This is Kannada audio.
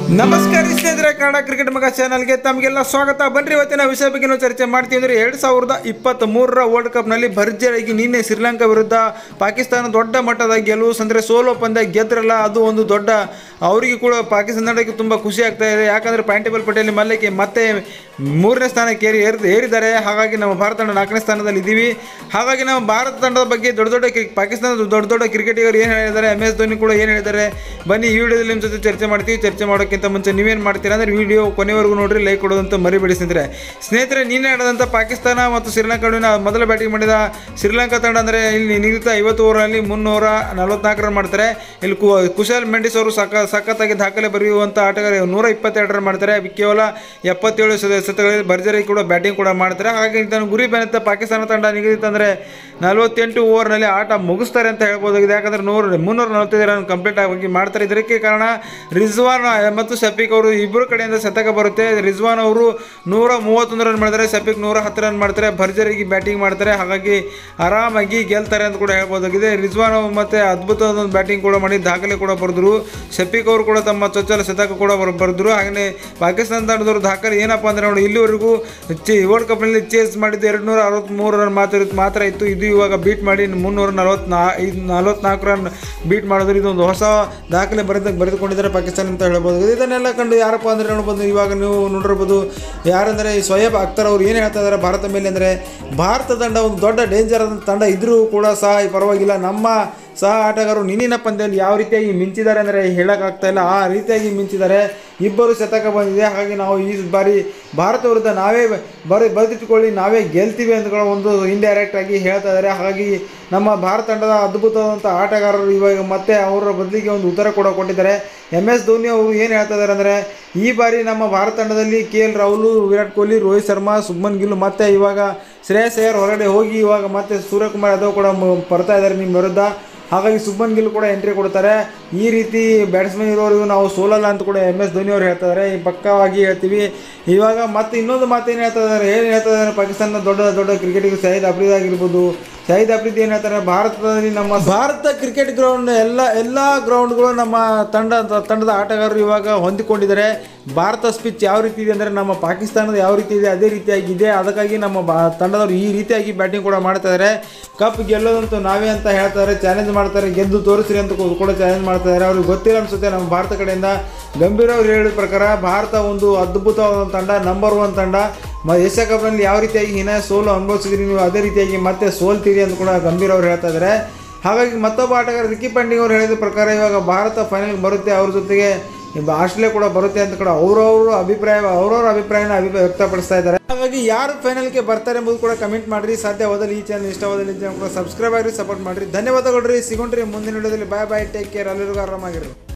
ನಮಸ್ಕಾರ ಸ್ನೇಹಿತರೆ ಕನ್ನಡ ಕ್ರಿಕೆಟ್ ಮಗ ಚಾನಲ್ಗೆ ತಮಗೆಲ್ಲ ಸ್ವಾಗತ ಬನ್ರಿ ಇವತ್ತಿನ ವಿಷಯ ಬಗ್ಗೆ ನಾವು ಚರ್ಚೆ ಮಾಡ್ತೀವಿ ಅಂದ್ರೆ ಎರಡು ಸಾವಿರದ ಇಪ್ಪತ್ತ್ ಮೂರರ ವರ್ಲ್ಡ್ ಕಪ್ನಲ್ಲಿ ಭರ್ಜರಿಯಾಗಿ ನಿನ್ನೆ ಶ್ರೀಲಂಕಾ ವಿರುದ್ಧ ಪಾಕಿಸ್ತಾನ ದೊಡ್ಡ ಮಟ್ಟದ ಗೆಲುವು ಅಂದರೆ ಸೋಲೋ ಪಂದ್ಯ ಗೆದ್ರಲ್ಲ ಅದು ಒಂದು ದೊಡ್ಡ ಅವರಿಗೆ ಕೂಡ ಪಾಕಿಸ್ತಾನ ತಂಡಕ್ಕೆ ತುಂಬ ಖುಷಿ ಆಗ್ತಾ ಇದೆ ಯಾಕಂದರೆ ಪಾಯಿಂಟೇಬಲ್ ಪಟೇಲ್ ಮಲ್ಲಕ್ಕೆ ಮತ್ತೆ ಮೂರನೇ ಸ್ಥಾನಕ್ಕೆ ಏರಿ ಏರ್- ಏರಿದ್ದಾರೆ ಹಾಗಾಗಿ ನಮ್ಮ ಭಾರತ ತಂಡ ನಾಲ್ಕನೇ ಸ್ಥಾನದಲ್ಲಿ ಇದ್ದೀವಿ ಹಾಗಾಗಿ ನಾವು ಭಾರತ ತಂಡದ ಬಗ್ಗೆ ದೊಡ್ಡ ದೊಡ್ಡ ಕ್ರಿ ಪಾಕಿಸ್ತಾನದ ದೊಡ್ಡ ದೊಡ್ಡ ಕ್ರಿಕೆಟಿಗರು ಏನು ಹೇಳಿದ್ದಾರೆ ಎಮ್ ಎಸ್ ಧೋನಿ ಕೂಡ ಏನು ಹೇಳಿದ್ದಾರೆ ಬನ್ನಿ ಈ ವಿಡಿಯೋದಲ್ಲಿ ನಿಮ್ಮ ಜೊತೆ ಚರ್ಚೆ ಮಾಡ್ತೀವಿ ಚರ್ಚೆ ಮಾಡೋಕ್ಕಿಂತ ಮುಂಚೆ ನೀವೇನು ಮಾಡ್ತೀರಾ ಅಂದರೆ ವಿಡಿಯೋ ಕೊನೆವರೆಗೂ ನೋಡ್ರಿ ಲೈಕ್ ಕೊಡೋದಂತ ಮರಿಬೇಡಿ ಸ್ನೇಹಿತರೆ ಸ್ನೇಹಿತರೆ ನಿನ್ನೆ ನಡೆದಂಥ ಪಾಕಿಸ್ತಾನ ಮತ್ತು ಶ್ರೀಲಂಕಾ ನಡುವಿನ ಮೊದಲ ಬ್ಯಾಟಿಂಗ್ ಮಾಡಿದ ಶ್ರೀಲಂಕಾ ತಂಡ ಅಂದರೆ ಇಲ್ಲಿ ನಿಗದಿತ ಐವತ್ತು ಓವರಲ್ಲಿ ಮುನ್ನೂರ ನಲವತ್ನಾಲ್ಕು ರನ್ ಮಾಡ್ತಾರೆ ಇಲ್ಲಿ ಕು ಕುಶಾಲ್ ಮೆಂಡಿಸ್ ಅವರು ಸಕ ಸಖತ್ತಾಗಿ ದಾಖಲೆ ಬರೆಯುವಂಥ ಆಟಗಾರ ನೂರ ಇಪ್ಪತ್ತೆರಡು ರನ್ ಮಾಡ್ತಾರೆ ಕೇವಲ ಎಪ್ಪತ್ತೇಳು ಶತ- ಶತಕಗಳಲ್ಲಿ ಭರ್ಜರಿ ಕೂಡ ಬ್ಯಾಟಿಂಗ್ ಕೂಡ ಮಾಡ್ತಾರೆ ಹಾಗಾಗಿ ತನ್ನ ಗುರಿ ಬೆನ್ನತ್ತ ಪಾಕಿಸ್ತಾನ ತಂಡ ನಿಗದಿತ ಅಂದರೆ ನಲವತ್ತೆಂಟು ಓವರ್ನಲ್ಲಿ ಆಟ ಮುಗಿಸ್ತಾರೆ ಅಂತ ಹೇಳ್ಬೋದಾಗಿದೆ ಯಾಕಂದರೆ ನೂರ ಮುನ್ನೂರ ನಲವತ್ತೈದು ರನ್ ಕಂಪ್ಲೀಟ್ ಆಗಿ ಮಾಡ್ತಾರೆ ಇದಕ್ಕೆ ಕಾರಣ ರಿಜ್ವಾನ್ ಮತ್ತು ಶಫೀಕ್ ಅವರು ಇಬ್ಬರು ಕಡೆಯಿಂದ ಶತಕ ಬರುತ್ತೆ ರಿಜ್ವಾನ್ ಅವರು ನೂರ ಮೂವತ್ತೊಂದು ರನ್ ಮಾಡ್ತಾರೆ ಶಫೀಕ್ ನೂರ ಹತ್ತು ರನ್ ಮಾಡ್ತಾರೆ ಭರ್ಜರಿಗೆ ಬ್ಯಾಟಿಂಗ್ ಮಾಡ್ತಾರೆ ಹಾಗಾಗಿ ಆರಾಮಾಗಿ ಗೆಲ್ತಾರೆ ಅಂತ ಕೂಡ ಹೇಳ್ಬೋದಾಗಿದೆ ರಿಜ್ವಾನ್ ಅವರು ಮತ್ತೆ ಅದ್ಭುತವಾದ ಒಂದು ಬ್ಯಾಟಿಂಗ್ ಕೂಡ ಮಾಡಿ ದಾಖಲೆ ಕೂಡ ಬರೆದ್ರು ಶಫೀಕ್ ಅವರು ಕೂಡ ತಮ್ಮ ಚೊಚ್ಚಲ ಶತಕ ಕೂಡ ಬರ್- ಬರೆದ್ರು ಹಾಗೆಯೇ ಪಾಕಿಸ್ತಾನ ತಂಡದವರು ದಾಖಲೆ ಏನಪ್ಪ ಅಂದರೆ ನೋಡಿ ಇಲ್ಲಿವರೆಗೂ ಚೇ ವರ್ಲ್ಡ್ ಕಪ್ನಲ್ಲಿ ಚೇಸ್ ಮಾಡಿದ್ದು ಎರಡು ನೂರ ಅರವತ್ತ್ಮೂರು ರನ್ ಮಾತ್ರ ಮಾತ್ರ ಇತ್ತು ಇದು ಇವಾಗ ಬೀಟ್ ಮಾಡಿ ಮುನ್ನೂರ ನಲವತ್ನಾ ಐದು ನಲವತ್ನಾಲ್ಕು ರನ್ ಬೀಟ್ ಮಾಡಿದ್ರು ಇದೊಂದು ಹೊಸ ದಾಖಲೆ ಬರೆದ ಬರೆದುಕೊಂಡಿದ್ದಾರೆ ಪಾಕಿಸ್ತಾನ ಅಂತ ಹೇಳ್ಬೋದು ಇದನ್ನೆಲ್ಲ ಕಂಡು ಯಾರಪ್ಪ ಅಂದರೆ ನೋಡ್ಬೋದು ಇವಾಗ ನೀವು ನೋಡಿರ್ಬೋದು ಯಾರಂದರೆ ಈ ಸ್ವಯಬ್ ಅಖ್ತರ್ ಅವರು ಏನು ಹೇಳ್ತಾ ಇದ್ದಾರೆ ಭಾರತ ಮೇಲೆ ಅಂದರೆ ಭಾರತ ತಂಡ ಒಂದು ದೊಡ್ಡ ಡೇಂಜರ್ ಆದ ತಂಡ ಇದ್ರೂ ಕೂಡ ಸಹ ಪರವಾಗಿಲ್ಲ ನಮ್ಮ ಸಹ ಆಟಗಾರರು ನಿನ್ನಿನ ಪಂದ್ಯದಲ್ಲಿ ಯಾವ ರೀತಿಯಾಗಿ ಮಿಂಚಿದ್ದಾರೆ ಅಂದರೆ ಹೇಳೋಕ್ಕಾಗ್ತಾ ಇಲ್ಲ ಆ ರೀತಿಯಾಗಿ ಮಿಂಚಿದ್ದಾರೆ ಇಬ್ಬರು ಶತಕ ಬಂದಿದೆ ಹಾಗಾಗಿ ನಾವು ಈ ಬಾರಿ ಭಾರತ ವಿರುದ್ಧ ನಾವೇ ಬರೆ ಬರೆದಿಟ್ಟುಕೊಳ್ಳಿ ನಾವೇ ಗೆಲ್ತೀವಿ ಅಂತ ಒಂದು ಇಂಡೈರೆಕ್ಟ್ ಆಗಿ ಹೇಳ್ತಾ ಇದ್ದಾರೆ ಹಾಗಾಗಿ ನಮ್ಮ ಭಾರತ ತಂಡದ ಅದ್ಭುತವಾದಂಥ ಆಟಗಾರರು ಇವಾಗ ಮತ್ತೆ ಅವರ ಬದಲಿಗೆ ಒಂದು ಉತ್ತರ ಕೂಡ ಕೊಟ್ಟಿದ್ದಾರೆ ಎಮ್ ಎಸ್ ಧೋನಿ ಅವರು ಏನು ಹೇಳ್ತಾ ಇದ್ದಾರೆ ಅಂದರೆ ಈ ಬಾರಿ ನಮ್ಮ ಭಾರತ ತಂಡದಲ್ಲಿ ಕೆ ಎಲ್ ರಾಹುಲ್ ವಿರಾಟ್ ಕೊಹ್ಲಿ ರೋಹಿತ್ ಶರ್ಮಾ ಸುಬ್ಮನ್ ಗಿಲ್ ಮತ್ತೆ ಇವಾಗ ಶ್ರೇಯಸ್ ಅಯ್ಯರ್ ಹೊರಗಡೆ ಹೋಗಿ ಇವಾಗ ಮತ್ತೆ ಸೂರ್ಯಕುಮಾರ್ ಯಾದವ್ ಕೂಡ ಮ- ಬರ್ತಾ ಇದ್ದಾರೆ ನಿಮ್ಮ ವಿರುದ್ಧ ಹಾಗಾಗಿ ಸುಬ್ಮನ್ ಗಿಲ್ ಕೂಡ ಎಂಟ್ರಿ ಕೊಡ್ತಾರೆ ಈ ರೀತಿ ಬ್ಯಾಟ್ಸ್ಮನ್ ಇರೋರು ನಾವು ಸೋಲಲ್ಲ ಅಂತ ಕೂಡ ಎಮ್ ಎಸ್ ಧೋನಿ ಅವರು ಹೇಳ್ತಾ ಇದ್ದಾರೆ ಈ ಪಕ್ಕವಾಗಿ ಹೇಳ್ತೀವಿ ಇವಾಗ ಮತ್ತೆ ಇನ್ನೊಂದು ಮಾತು ಏನು ಹೇಳ್ತಾ ಇದ್ದಾರೆ ಏನು ಹೇಳ್ತಾ ಇದ್ದಾರೆ ಪಾಕಿಸ್ತಾನದ ದೊಡ್ಡ ದೊಡ್ಡ ಕ್ರಿಕೆಟಿಗರು ಶಹೀದ್ ಅಫ್ರೀದ್ ಆಗಿರ್ಬೋದು ಶಹೀದ್ ಅಫ್ರೀದ್ ಏನು ಹೇಳ್ತಾರೆ ಭಾರತದಲ್ಲಿ ನಮ್ಮ ಭಾರತ ಕ್ರಿಕೆಟ್ ಗ್ರೌಂಡ್ ಎಲ್ಲ ಎಲ್ಲ ಗ್ರೌಂಡ್ಗಳು ನಮ್ಮ ತಂಡ ತಂಡದ ಆಟಗಾರರು ಇವಾಗ ಹೊಂದಿಕೊಂಡಿದ್ದಾರೆ ಭಾರತ ಸ್ಪಿಚ್ ಯಾವ ರೀತಿ ಇದೆ ಅಂದರೆ ನಮ್ಮ ಪಾಕಿಸ್ತಾನದ ಯಾವ ರೀತಿ ಇದೆ ಅದೇ ರೀತಿಯಾಗಿ ಇದೆ ಅದಕ್ಕಾಗಿ ನಮ್ಮ ಬಾ ತಂಡದವರು ಈ ರೀತಿಯಾಗಿ ಬ್ಯಾಟಿಂಗ್ ಕೂಡ ಮಾಡ್ತಾ ಇದ್ದಾರೆ ಕಪ್ ಗೆಲ್ಲೋದಂತೂ ನಾವೇ ಅಂತ ಹೇಳ್ತಾರೆ ಚಾಲೆಂಜ್ ಮಾಡ್ತಾರೆ ಗೆದ್ದು ತೋರಿಸ್ರಿ ಅಂತ ಕೂ- ಕೂಡ ಚಾಲೆಂಜ್ ಮಾಡ್ತಾ ಇದ್ದಾರೆ ಅವ್ರಿಗೆ ಗೊತ್ತಿಲ್ಲ ಅನ್ಸುತ್ತೆ ನಮ್ಮ ಭಾರತ ಕಡೆಯಿಂದ ಗಂಭೀರ್ ಅವ್ರು ಹೇಳಿದ ಪ್ರಕಾರ ಭಾರತ ಒಂದು ಅದ್ಭುತವಾದ ತಂಡ ನಂಬರ್ ಒನ್ ತಂಡ ಮ ಏಷ್ಯಾ ಕಪ್ನಲ್ಲಿ ಯಾವ ರೀತಿಯಾಗಿ ಹೀನ ಸೋಲು ಅನುಭವಿಸಿದ್ರಿ ನೀವು ಅದೇ ರೀತಿಯಾಗಿ ಮತ್ತೆ ಸೋಲ್ತೀರಿ ಅಂತ ಕೂಡ ಗಂಭೀರ್ ಅವರು ಹೇಳ್ತಾ ಇದ್ದಾರೆ ಹಾಗಾಗಿ ಮತ್ತೊಬ್ಬ ಆಟಗಾರ ರಿಕಿ ಪಾಂಡಿಂಗ್ ಅವರು ಹೇಳಿದ ಪ್ರಕಾರ ಇವಾಗ ಭಾರತ ಫೈನಲ್ಗೆ ಬರುತ್ತೆ ಅವ್ರ ಜೊತೆಗೆ ಇಬ್ಬ ಆಸ್ಟ್ರೇಲಿಯಾ ಕೂಡ ಬರುತ್ತೆ ಅಂತ ಕೂಡ ಅವರವರು ಅಭಿಪ್ರಾಯ ಅವ್ರವ್ರ ಅಭಿಪ್ರಾಯನ ಅಭಿಪ್ರಾಯ ವ್ಯಕ್ತಪಡಿಸ್ತಾ ಇದ್ದಾರೆ ಹಾಗಾಗಿ ಯಾರು ಫೈನಲ್ಗೆ ಬರ್ತಾರೆ ಎಂಬುದು ಕೂಡ ಕಮೆಂಟ್ ಮಾಡಿರಿ ಸಾಧ್ಯವಾದಲ್ಲಿ ಈ ಚಾನಲ್ ಇಷ್ಟವಾದಲ್ಲಿ ಈ ಚಾನಲ್ ಕೂಡ ಸಬ್ಸ್ಕ್ರೈಬ್ ಆಗಿರಿ ಸಪೋರ್ಟ್ ಮಾಡಿರಿ ಧನ್ಯವಾದಗಳು ರೀ ಸಿಗೋಣ್ರಿ ಮುಂದಿನ ವಿಡಿಯೋದಲ್ಲಿ ಬಾಯ್ ಬಾಯ್ ಟೇಕ್ ಕೇರ್ ಎಲ್ಲರಿಗೂ ಆರಾಮಾಗಿರಿ